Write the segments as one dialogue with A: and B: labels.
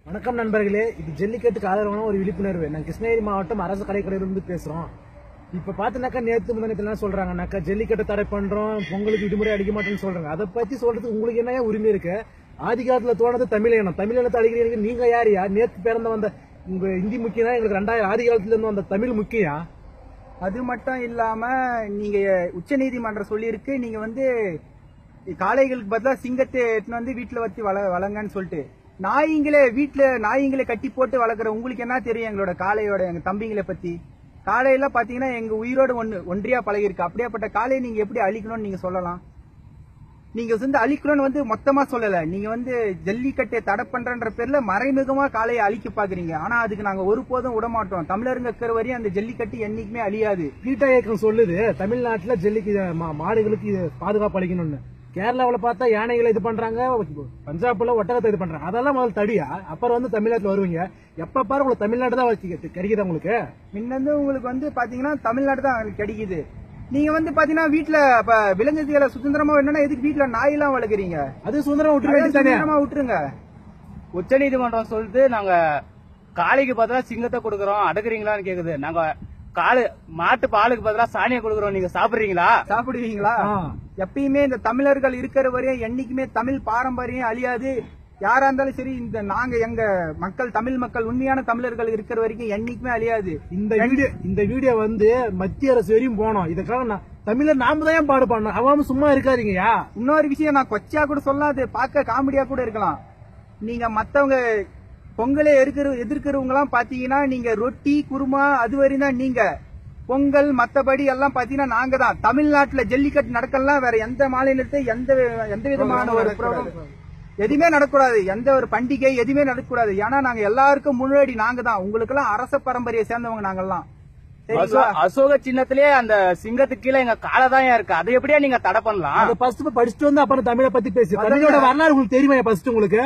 A: வணக்கம் நண்பர்களே இது ஜல்லிக்கட்டுக்கு ஆதரவான ஒரு விழிப்புணர்வு நான் கிருஷ்ணகிரி மாவட்டம் அரசு கடைக்கடையிலிருந்து பேசுறோம் இப்ப பாத்தீங்கன்னாக்கா நேத்து முந்தினத்துல என்ன சொல்றாங்கன்னாக்கா ஜல்லிக்கட்டு தடை பண்றோம் பொங்கலுக்கு விடுமுறை அடிக்க மாட்டேன்னு சொல்றாங்க அதை பத்தி சொல்றதுக்கு உங்களுக்கு என்ன உரிமை இருக்கு ஆதி காலத்துல தோணது தமிழ் இனம் தமிழ் இனத்தை அடிக்கிறீங்க நீங்க யார் யார் நேத்து பிறந்த வந்த உங்க ஹிந்தி முக்கியம் தான் எங்களுக்கு ரெண்டாயிரம் ஆதி காலத்துல இருந்து வந்த தமிழ் முக்கியம்
B: அது மட்டும் இல்லாம நீங்க உச்ச நீதிமன்றம் சொல்லியிருக்கு நீங்க வந்து காளைகளுக்கு பதிலா சிங்கத்தை எடுத்துன்னு வந்து வீட்டுல வச்சு வள வளங்கன்னு சொல்லிட்டு நாய்ங்களே வீட்டுல நாய்ங்களே கட்டி போட்டு வளர்க்குற உங்களுக்கு என்ன தெரியும் எங்களோட காளையோட எங்க தம்பிங்களை பத்தி காளையெல்லாம் பாத்தீங்கன்னா எங்க உயிரோட ஒண்ணு ஒன்றியா பழகிருக்கு அப்படியாப்பட்ட காளையை நீங்க எப்படி அழிக்கணும்னு நீங்க சொல்லலாம் நீங்க வந்து அழிக்கணும்னு வந்து மொத்தமா சொல்லல நீங்க வந்து ஜல்லிக்கட்டை தடை பண்றன்ற பேர்ல மறைமுகமா காளையை அழிக்க பாக்குறீங்க ஆனா அதுக்கு நாங்க ஒருபோதும் விட மாட்டோம் தமிழருங்க இருக்கிற வரையும் அந்த ஜல்லிக்கட்டு என்னைக்குமே அழியாது
A: கீட்டா இயக்கம் சொல்லுது தமிழ்நாட்டுல ஜல்லிக்கு மா- மாடுகளுக்கு இது பாதுகாப்பு அளிக்கணும்னு கேரளாவுல பார்த்தா யானைகளை இது பண்றாங்க பஞ்சாப்ல ஒட்டகத்தை இது பண்றாங்க அதெல்லாம் முதல்ல தடியா அப்புறம் வந்து தமிழ்நாட்டுல வருவீங்க எப்ப பாரு உங்களுக்கு தமிழ்நாடு தான் வச்சு- கிடைக்குதா உங்களுக்கு
B: முன்னந்து உங்களுக்கு வந்து பாத்தீங்கன்னா தமிழ்நாடு தான் உங்களுக்கு கிடைக்குது நீங்க வந்து பாத்தீங்கன்னா வீட்டுல இப்ப விலங்குகளை சுதந்திரமா என்னன்னா எதுக்கு வீட்டுல நாயெல்லாம் வளர்க்குறீங்க
A: அது சுதந்திரம் விட்டு வேண்டியதானே
B: சுதந்திரமா விட்டுருங்க
C: உச்ச நீதிமன்றம் சொல்லிட்டு நாங்க காளைக்கு பதிலா சிங்கத்தை கொடுக்கறோம் அடக்குறீங்களான்னு கேக்குது நாங்க காலு மாட்டு பாலுக்கு பதிலா சாணியை கொடுக்கறோம் நீங்க சாப்பிடுறீங்களா
B: சாப்பிடுவீங்களா
A: ஆ.
B: எப்பயுமே இந்த தமிழர்கள் இருக்கிற வரையும் என்னைக்குமே தமிழ் பாரம்பரியம் அழியாது யாரா இருந்தாலும் சரி இந்த நாங்க எங்க மக்கள் தமிழ் மக்கள் உண்மையான தமிழர்கள் இருக்கிற வரைக்கும் என்னைக்குமே அழியாது
A: இந்த வீடியோ இந்த வீடியோ வந்து மத்திய அரசு வரையும் போனோம் இதுக்காக நான் தமிழர் நாம தான் ஏன் பாடு பண்ணோம் அவன் சும்மா இருக்காதீங்கயா
B: இன்னொரு விஷயம் நான் கொச்சையா கூட சொல்லாது பார்க்க காமெடியா கூட இருக்கலாம் நீங்க மத்தவங்க பொங்கலை எதிர்க்கிற எதிர்க்கிறவங்க எல்லாம் பாத்தீங்கன்னா நீங்க ரொட்டி குருமா அது வரையும் தான் நீங்க பொங்கல் மத்தபடி எல்லாம் பாத்தீங்கன்னா நாங்க தான் தமிழ்நாட்டுல ஜல்லிக்கட்டு நடக்கலாம் வேற எந்த மாநிலத்தை எந்த எந்த விதமான ஒரு program எதுவுமே நடக்கூடாது எந்த ஒரு பண்டிகை எதுவுமே நடக்கக்கூடாது ஏன்னா நாங்க எல்லாருக்கும் முன்னாடி நாங்க தான் உங்களுக்கு எல்லாம் அரச பரம்பரையை சேர்ந்தவங்க நாங்கெல்லாம் சரிங்களா
C: அசோ- அசோக சின்னத்திலேயே அந்த சிங்கத்துக்கு கீழே எங்க காலை தான் இருக்கு அதை எப்படியா நீங்க தடை பண்ணலாம்
A: அதை ஃபர்ஸ்ட் படிச்சுட்டு வந்து அப்புறம் தமிழை பத்தி பேசு தமிழோட வரலாறு உங்களுக்கு தெரியுமா ஃபர்ஸ்ட் உங்களுக்கு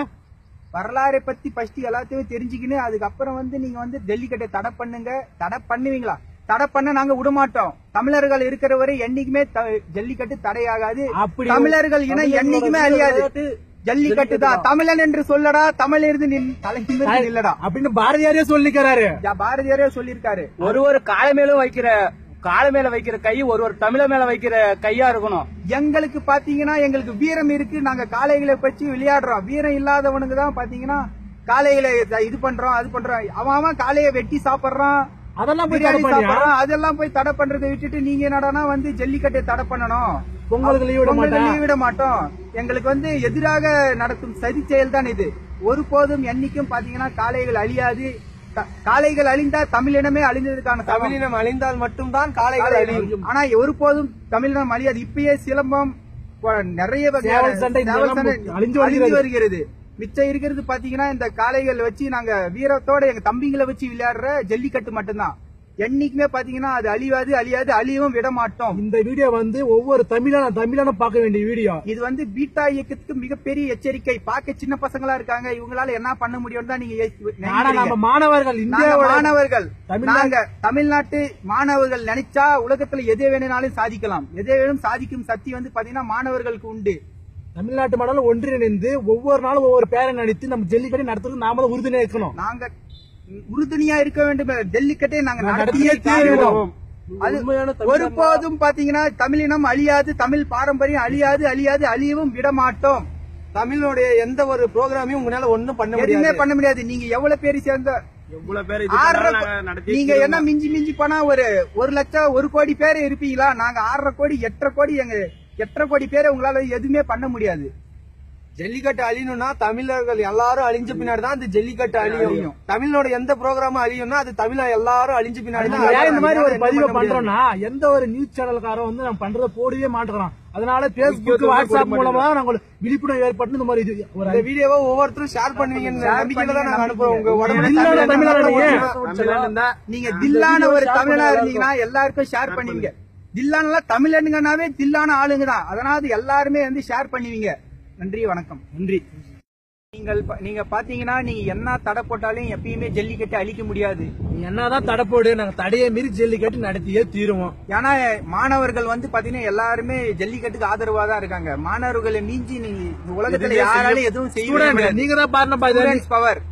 B: வரலாறை பத்தி ஃபர்ஸ்ட் எல்லாத்தையுமே தெரிஞ்சுக்கின்னு அதுக்கப்புறம் வந்து நீங்க வந்து ஜல்லிக்கட்டை தடை பண்ணுங்க தடை பண்ணுவீங்களா தடை பண்ண நாங்க விட மாட்டோம் தமிழர்கள் இருக்கிற வரை என்னைக்குமே த- ஜல்லிக்கட்டு தடையாகாது
A: அப்படி
B: தமிழர்கள் இனம் என்னைக்குமே அழியாது ஜல்லிக்கட்டு தான் தமிழன் என்று சொல்லடா தமிழ் இருந்து நின் தலை நிமிர்ந்து நில்லடா
A: அப்படின்னு பாரதியாரே சொல்லிக்கிறாரு
B: யா- பாரதியாரே சொல்லியிருக்காரு
C: ஒரு ஒரு காலை மேலும் வைக்கிற காலை மேல வைக்கிற கை ஒரு ஒரு தமிழ மேல வைக்கிற கையா இருக்கணும்
B: எங்களுக்கு பாத்தீங்கன்னா எங்களுக்கு வீரம் இருக்கு நாங்க காளைகளை பற்றி விளையாடுறோம் வீரம் இல்லாதவனுக்கு தான் பாத்தீங்கன்னா காளைகளை இத- இது பண்றோம் அது பண்றோம் அவன் அவன் காளையை வெட்டி சாப்பிடுறான்
A: அதெல்லாம் போய்
B: பிரியாணி
A: தடை பண்ணியா?
B: சாப்பிடுறோம் அதெல்லாம் போய் தடை பண்றதை விட்டுட்டு நீங்க என்னடானா வந்து ஜல்லிக்கட்டை தடை பண்ணணும்
A: பொங்கலுக்கு leave விட
B: பொங்கலுக்கு
A: மாட்டேன்.
B: leave விட மாட்டோம் எங்களுக்கு வந்து எதிராக நடக்கும் சதி செயல் தான் இது ஒருபோதும் என்னைக்கும் பாத்தீங்கன்னா காளைகள் அழியாது க- காளைகள் அழிந்தா தமிழினமே அழிந்ததுக்கான சமம்.
D: தமிழினம் அழிந்தால் மட்டும்தான் காளைகள் அழியும்
B: ஆனா ஒருபோதும் தமிழினம் அழியாது இப்பயே சிலம்பம் ப- நிறைய வகையான
A: சேவல் சண்டை
B: சேவல்
A: இதெல்லாம்
B: சண்டை
A: அழிஞ்சு
B: அழிஞ்சு
A: வருகிறது.
B: வருகிறது மிச்சம் இருக்கிறது பாத்தீங்கன்னா இந்த காளைகள் வச்சு நாங்க வீரத்தோட எங்க தம்பிங்களை வச்சு விளையாடுற ஜல்லிக்கட்டு மட்டும்தான் என்னைக்குமே பாத்தீங்கன்னா அது அழியாது அழியாது அழியவும் விட மாட்டோம்
A: இந்த வீடியோ வந்து ஒவ்வொரு தமிழான தமிழான பார்க்க வேண்டிய வீடியோ
B: இது வந்து பீட்டா இயக்கத்துக்கு மிகப்பெரிய எச்சரிக்கை பார்க்க சின்ன பசங்களா இருக்காங்க இவங்களால என்ன பண்ண முடியும்னு தான் நீங்க யோசி-
A: ஆனா
B: நினைக்கிறீங்க.
A: நம்ம மாணவர்கள்
B: நாங்க
A: இந்தியாவோட
B: மாணவர்கள்
A: தமிழ்நாட்டு-
B: நாங்க தமிழ்நாட்டு மாணவர்கள் நினைச்சா உலகத்துல எதை வேணும்னாலும் சாதிக்கலாம் எதை வேணும் சாதிக்கும் சக்தி வந்து பாத்தீங்கன்னா மாணவர்களுக்கு உண்டு
A: தமிழ்நாட்டு மாடல ஒன்றிணைந்து ஒவ்வொரு நாளும் ஒவ்வொரு பேரை நடித்து நம்ம ஜல்லிக்கட்டு நடத்துறதுக்கு நாம தான் உறுதுணையா இருக்கணும்
B: நாங்க உறுதுணையா இருக்க வேண்டும் ஜல்லிக்கட்டை நாங்க
A: நாங்க
B: நடத்தியே
A: நடத்தியே
B: தீருவோம் அது
D: உண்மையான தமிழ்
B: ஒருபோதும் பாத்தீங்கன்னா தமிழினம் அழியாது தமிழ் பாரம்பரியம் அழியாது அழியாது அழியவும் விட மாட்டோம்
D: தமிழுடைய எந்த ஒரு ப்ரோக்ராமையும் உங்களால ஒண்ணும் பண்ண
B: எதுவுமே
D: முடியாது
B: பண்ண முடியாது நீங்க எவ்வளவு பேர் சேர்ந்த
C: எவ்வளவு பேர்
B: ஆறரை கோ- நீங்க என்ன மிஞ்சி மிஞ்சி போனா ஒரு ஒரு லட்சம் ஒரு கோடி பேர் இருப்பீங்களா நாங்க ஆறரை கோடி எட்டரை கோடி எங்க எட்டரை கோடி பேரை உங்களால எதுவுமே பண்ண முடியாது
D: ஜல்லிக்கட்டு அழியணும்னா தமிழர்கள் எல்லாரும் அழிஞ்ச பின்னாடி தான் அந்த ஜல்லிக்கட்டு அழியும்
B: அழியும்.
D: தமிழோட எந்த ப்ரோக்ராமும் அழியும்னா அது தமிழ எல்லாரும் அழிஞ்ச பின்னாடி தான்
A: நம்ம ஏன் இந்த
D: அழியும்.
A: மாதிரி ஒரு
D: என்ன
A: பதிவை
D: பண்ண முடியாது.
A: பண்றோம்னா எந்த ஒரு நியூஸ் சேனல்காரன் வந்து நம்ம பண்றத போடவே மாட்டேங்கிறோம் அதனால பேஸ்புக்
D: முக்கியத்துவம்
A: வாட்ஸ்அப்
D: கொடுக்க
A: மூலமா நாங்க விழிப்புணர்வு ஏற்பட்டு இந்த மாதிரி இது ஒரு
D: இந்த வீடியோவை ஒவ்வொருத்தரும் ஷேர் பண்ணுவீங்கன்னு
B: Share
D: நம்பிக்கையில தான் நாங்க
B: பண்ணுங்க,
D: அனுப்புறோம் உங்க
B: நம்பிக்கை.
D: உடம்புல
A: தில்லான
D: தமிழன்
A: தமிழன்
D: இருந்தா
B: நீங்க தில்லான ஒரு தமிழனா இருந்தீங்கன்னா எல்லாருக்கும் ஷேர் பண்ணுவீங்க தில்லான தமிழனுங்கனாவே தில்லான ஆளுங்க தான் அதனால எல்லாருமே வந்து ஷேர் பண்ணுவீங்க நன்றி வணக்கம்
A: நன்றி
B: நீங்கள் ப- நீங்க பாத்தீங்கன்னா நீங்க என்ன தடை போட்டாலும் எப்பயுமே ஜல்லிக்கட்டு அழிக்க முடியாது
A: நீ என்னதான் தடை போடு நாங்க தடையை மீறி ஜல்லிக்கட்டு நடத்தியே தீருவோம்
B: ஏன்னா மாணவர்கள் வந்து பாத்தீங்கன்னா எல்லாருமே ஜல்லிக்கட்டுக்கு ஆதரவா தான் இருக்காங்க மாணவர்களை மீஞ்சி நீங்க இந்த உலகத்துல
A: எதுவுமே
B: யாராலும்
A: செய்ய-
B: எதுவும் செய்ய
A: Student,
B: முடியாது
A: நீங்க தான் பாருங்க
B: Students power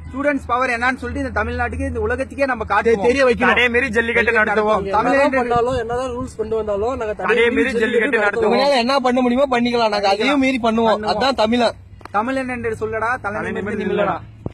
B: ஸ்டூடெண்ட்ஸ் பவர் என்னன்னு சொல்லிட்டு இந்த தமிழ்நாட்டுக்கு இந்த உலகத்துக்கே நம்ம காட்டுவோம்
A: தெரிய வைக்கணும்
D: அதே மாரி ஜல்லிக்கட்டு நடத்துவோம்
B: தமிழ்
E: என்னதான் பண்ணாலும் என்னதான் ரூல்ஸ் கொண்டு வந்தாலும் நாங்க
D: அதே
E: தடையை
D: மாரி ஜல்லிக்கட்டு நடத்துவோம்
F: உங்களால என்ன பண்ண முடியுமோ பண்ணிக்கலாம் நாங்க அதையும் மீறி பண்ணுவோம் அதான் தமிழன்
B: தமிழன் என்று சொல்லடா தலைநிமிர்ந்து நிமிழடா